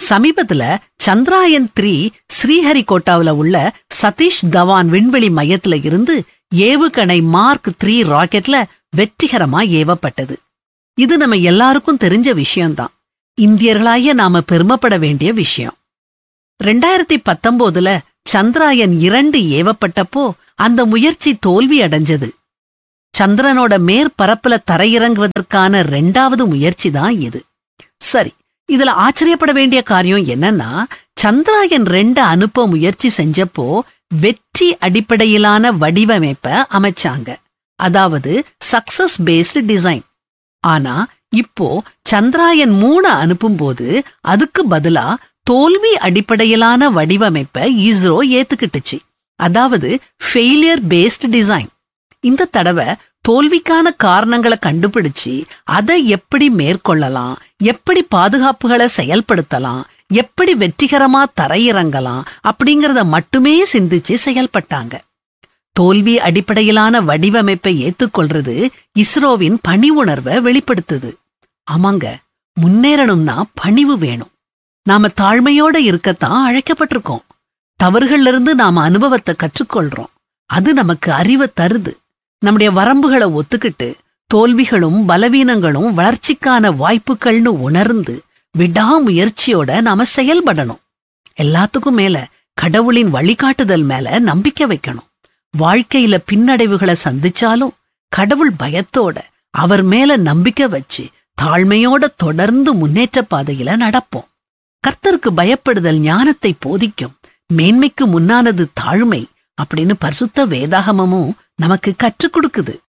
சமீபத்துல சந்திராயன் த்ரீ ஸ்ரீஹரிகோட்டாவுல உள்ள சதீஷ் தவான் விண்வெளி மையத்துல இருந்து ஏவுகணை மார்க் த்ரீ ராக்கெட்ல வெற்றிகரமா ஏவப்பட்டது இது நம்ம எல்லாருக்கும் தெரிஞ்ச விஷயம்தான் இந்தியர்களாய நாம பெருமைப்பட வேண்டிய விஷயம் ரெண்டாயிரத்தி பத்தொன்பதுல சந்திராயன் இரண்டு ஏவப்பட்டப்போ அந்த முயற்சி தோல்வி அடைஞ்சது சந்திரனோட மேற்பரப்புல தரையிறங்குவதற்கான ரெண்டாவது முயற்சி தான் இது சரி இதுல ஆச்சரியப்பட வேண்டிய காரியம் என்னன்னா சந்திராயன் ரெண்டு அனுப்ப முயற்சி செஞ்சப்போ வெற்றி அடிப்படையிலான வடிவமைப்ப அமைச்சாங்க அதாவது சக்சஸ் பேஸ்டு டிசைன் ஆனா இப்போ சந்திராயன் மூணு அனுப்பும்போது அதுக்கு பதிலா தோல்வி அடிப்படையிலான வடிவமைப்பை இஸ்ரோ ஏத்துக்கிட்டுச்சு அதாவது ஃபெயிலியர் பேஸ்டு டிசைன் இந்த தடவை தோல்விக்கான காரணங்களை கண்டுபிடிச்சு அதை எப்படி மேற்கொள்ளலாம் எப்படி பாதுகாப்புகளை செயல்படுத்தலாம் எப்படி வெற்றிகரமா தரையிறங்கலாம் அப்படிங்கறத மட்டுமே சிந்திச்சு செயல்பட்டாங்க தோல்வி அடிப்படையிலான வடிவமைப்பை ஏத்துக்கொள்றது இஸ்ரோவின் பணி உணர்வை வெளிப்படுத்துது ஆமாங்க முன்னேறணும்னா பணிவு வேணும் நாம தாழ்மையோட இருக்கத்தான் அழைக்கப்பட்டிருக்கோம் தவறுகள்ல இருந்து நாம அனுபவத்தை கற்றுக்கொள்றோம் அது நமக்கு அறிவை தருது நம்முடைய வரம்புகளை ஒத்துக்கிட்டு தோல்விகளும் பலவீனங்களும் வளர்ச்சிக்கான வாய்ப்புகள்னு உணர்ந்து விடாமுயற்சியோட நாம செயல்படணும் எல்லாத்துக்கும் மேல கடவுளின் வழிகாட்டுதல் மேல நம்பிக்கை வைக்கணும் வாழ்க்கையில பின்னடைவுகளை சந்திச்சாலும் கடவுள் பயத்தோட அவர் மேல நம்பிக்கை வச்சு தாழ்மையோட தொடர்ந்து முன்னேற்ற பாதையில நடப்போம் கர்த்தருக்கு பயப்படுதல் ஞானத்தை போதிக்கும் மேன்மைக்கு முன்னானது தாழ்மை அப்படின்னு பரிசுத்த வேதாகமமும் நமக்கு கற்றுக் கொடுக்குது